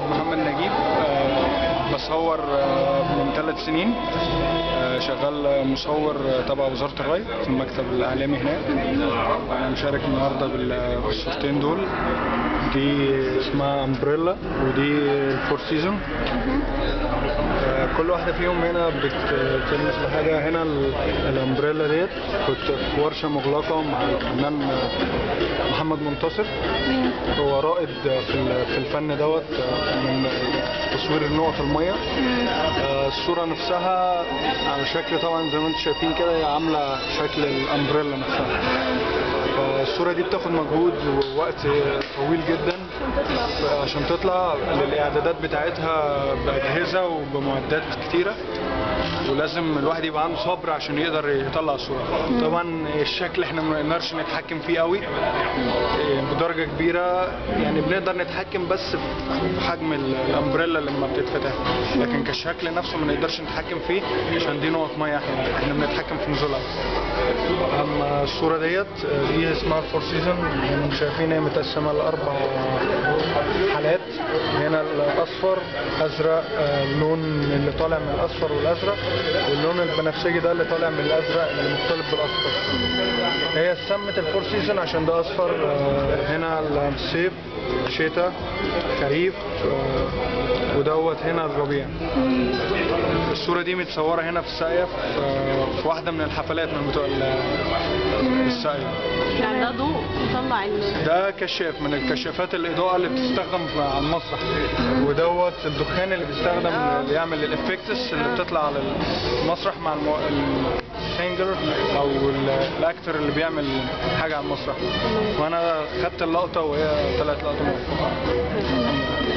محمد نجيب آه، بصور آه، من ثلاث سنين آه، شغال مصور تبع وزارة الري في المكتب الإعلامي هناك أنا مشارك النهاردة بال- بالصورتين دول دي اسمها امبريلا ودي الفور سيزون كل واحدة فيهم هنا بتلمس بحاجة هنا ال- الامبريلا ديت كنت في ورشة مغلقة مع الفنان محمد منتصر هو رائد في ال- في الفن دوت من تصوير نقط المية آه، الصورة نفسها على شكل طبعا زي ما انتم شايفين كده هي عاملة شكل الامبريلا نفسها فالصورة دي بتاخد مجهود ووقت طويل جدا عشان تطلع للإعدادات بتاعتها بأجهزة وبمعدات كتيرة ولازم الواحد يبقى عنده صبر عشان يقدر يطلع الصورة طبعا الشكل احنا ما نقدرش نتحكم فيه قوي إيه، بدرجة كبيرة يعني بنقدر نتحكم بس في حجم ال- الامبريلا لما بتتفتح لكن كالشكل نفسه ما نقدرش نتحكم فيه عشان دي نقط ميه احنا احنا بنتحكم في نزولها اما الصورة ديت آه، دي اسمها الفور سيزون يعني شايفين هي متقسمة لأربع حالات هنا الأصفر أزرق آه، اللون اللي طالع من الأصفر والأزرق واللون البنفسجي ده اللي طالع من الأزرق اللي مختلط بالأصفر هي سمت الفور سيزون عشان ده أصفر آه، هنا الصيف شتاء خريف آه، ودوت هنا الربيع الصورة دي متصورة هنا في الساقية في في واحدة من الحفلات من بتوع ال- الساقية يعني ده ضوء يطلع ال ده كشاف من الكشافات الإضاءة اللي بتستخدم في- على المسرح ودوت الدخان اللي بيستخدم اللي يعمل الافكتس اللي بتطلع على المسرح مع المو... السينجر او ال- الاكتر اللي بيعمل حاجة على المسرح وانا خدت اللقطة وهي طلعت لقطة موفقة